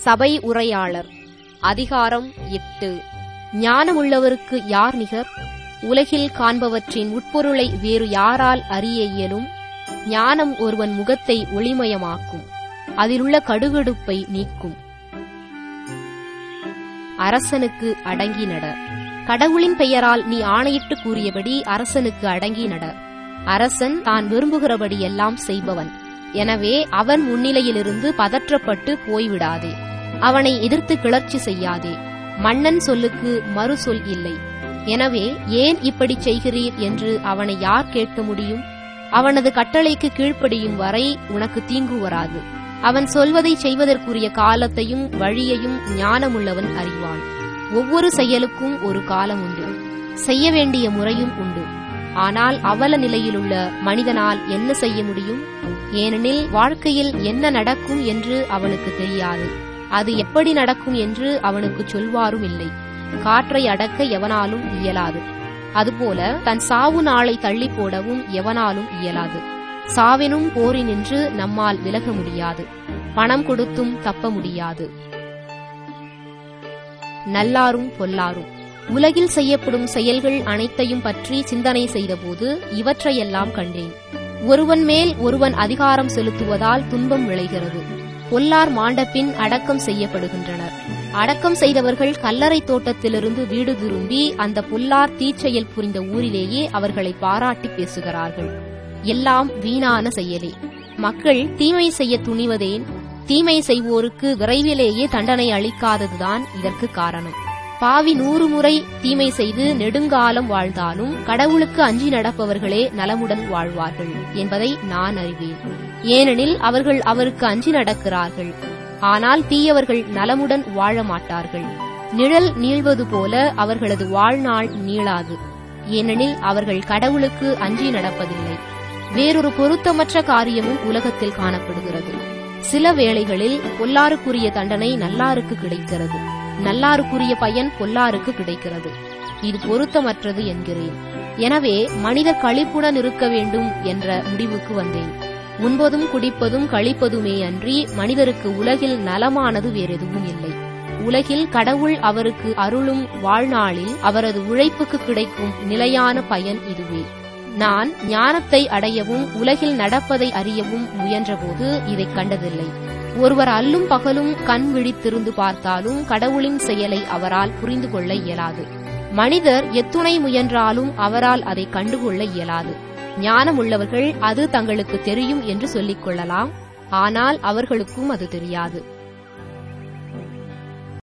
சபை உரையாளர் அதிகாரம் எட்டு ஞானமுள்ளவருக்கு யார் நிகர் உலகில் காண்பவற்றின் உட்பொருளை வேறு யாரால் அறிய இயலும் ஞானம் ஒருவன் முகத்தை ஒளிமயமாக்கும் அதிலுள்ள கடுகடுப்பை நீக்கும் அரசனுக்கு அடங்கி நட கடவுளின் பெயரால் நீ ஆணையிட்டு கூறியபடி அரசனுக்கு அடங்கி நட அரசன் தான் விரும்புகிறபடி எல்லாம் செய்பவன் எனவே அவன் முன்னிலையிலிருந்து பதற்றப்பட்டு போய்விடாதே அவனை எதிர்த்து கிளர்ச்சி செய்யாதே மன்னன் சொல்லுக்கு மறு சொல் இல்லை எனவே ஏன் இப்படி செய்கிறீர் என்று அவனை யார் கேட்க முடியும் அவனது கட்டளைக்கு கீழ்ப்படியும் வரை உனக்கு தீங்கு வராது அவன் சொல்வதை செய்வதற்குரிய காலத்தையும் வழியையும் ஞானமுள்ளவன் அறிவான் ஒவ்வொரு செயலுக்கும் ஒரு காலம் உண்டு செய்ய வேண்டிய முறையும் உண்டு ஆனால் அவல நிலையிலுள்ள மனிதனால் என்ன செய்ய முடியும் ஏனெனில் வாழ்க்கையில் என்ன நடக்கும் என்று அவனுக்கு தெரியாது அது எப்படி நடக்கும் என்று அவனுக்கு சொல்வாரும் இல்லை காற்றை அடக்க எவனாலும் இயலாது அதுபோல தன் சாவு நாளை தள்ளி போடவும் எவனாலும் இயலாது சாவினும் போரினின்று நம்மால் விலக முடியாது பணம் கொடுத்தும் தப்ப முடியாது நல்லாரும் பொல்லாரும் உலகில் செய்யப்படும் செயல்கள் அனைத்தையும் பற்றி சிந்தனை செய்தபோது இவற்றையெல்லாம் கண்டேன் ஒருவன் மேல் ஒருவன் அதிகாரம் செலுத்துவதால் துன்பம் விளைகிறது பொல்லார் மாண்டபின் அடக்கம் செய்யப்படுகின்றனர் அடக்கம் செய்தவர்கள் கல்லறை தோட்டத்திலிருந்து வீடு திரும்பி அந்த பொல்லார் தீச்செயல் புரிந்த ஊரிலேயே அவர்களை பாராட்டி பேசுகிறார்கள் எல்லாம் வீணான செயலே மக்கள் தீமை செய்ய துணிவதேன் தீமை செய்வோருக்கு விரைவிலேயே தண்டனை அளிக்காததுதான் இதற்கு காரணம் பாவி நூறு முறை தீமை செய்து நெடுங்காலம் வாழ்ந்தாலும் கடவுளுக்கு அஞ்சி நடப்பவர்களே நலமுடன் வாழ்வார்கள் என்பதை நான் அறிவேன் ஏனெனில் அவர்கள் அவருக்கு அஞ்சி நடக்கிறார்கள் ஆனால் தீயவர்கள் நலமுடன் வாழ மாட்டார்கள் நிழல் நீள்வது போல அவர்களது வாழ்நாள் நீளாது ஏனெனில் அவர்கள் கடவுளுக்கு அஞ்சி நடப்பதில்லை வேறொரு பொருத்தமற்ற காரியமும் உலகத்தில் காணப்படுகிறது சில வேளைகளில் பொல்லாருக்குரிய தண்டனை நல்லாருக்கு கிடைக்கிறது நல்லாருக்குரிய பயன் பொல்லாருக்கு கிடைக்கிறது இது பொருத்தமற்றது என்கிறேன் எனவே மனிதர் களிப்புடன் இருக்க வேண்டும் என்ற முடிவுக்கு வந்தேன் உண்பதும் குடிப்பதும் கழிப்பதுமே அன்றி மனிதருக்கு உலகில் நலமானது வேறெதுவும் இல்லை உலகில் கடவுள் அவருக்கு அருளும் வாழ்நாளில் அவரது உழைப்புக்கு கிடைக்கும் நிலையான பயன் இதுவே நான் ஞானத்தை அடையவும் உலகில் நடப்பதை அறியவும் முயன்றபோது இதைக் கண்டதில்லை ஒருவர் அல்லும் பகலும் கண் விழித்திருந்து பார்த்தாலும் கடவுளின் செயலை அவரால் புரிந்து கொள்ள இயலாது மனிதர் எத்துணை முயன்றாலும் அவரால் அதை கண்டுகொள்ள இயலாது ஞானம் உள்ளவர்கள் அது தங்களுக்கு தெரியும் என்று சொல்லிக் கொள்ளலாம் ஆனால் அவர்களுக்கும் அது தெரியாது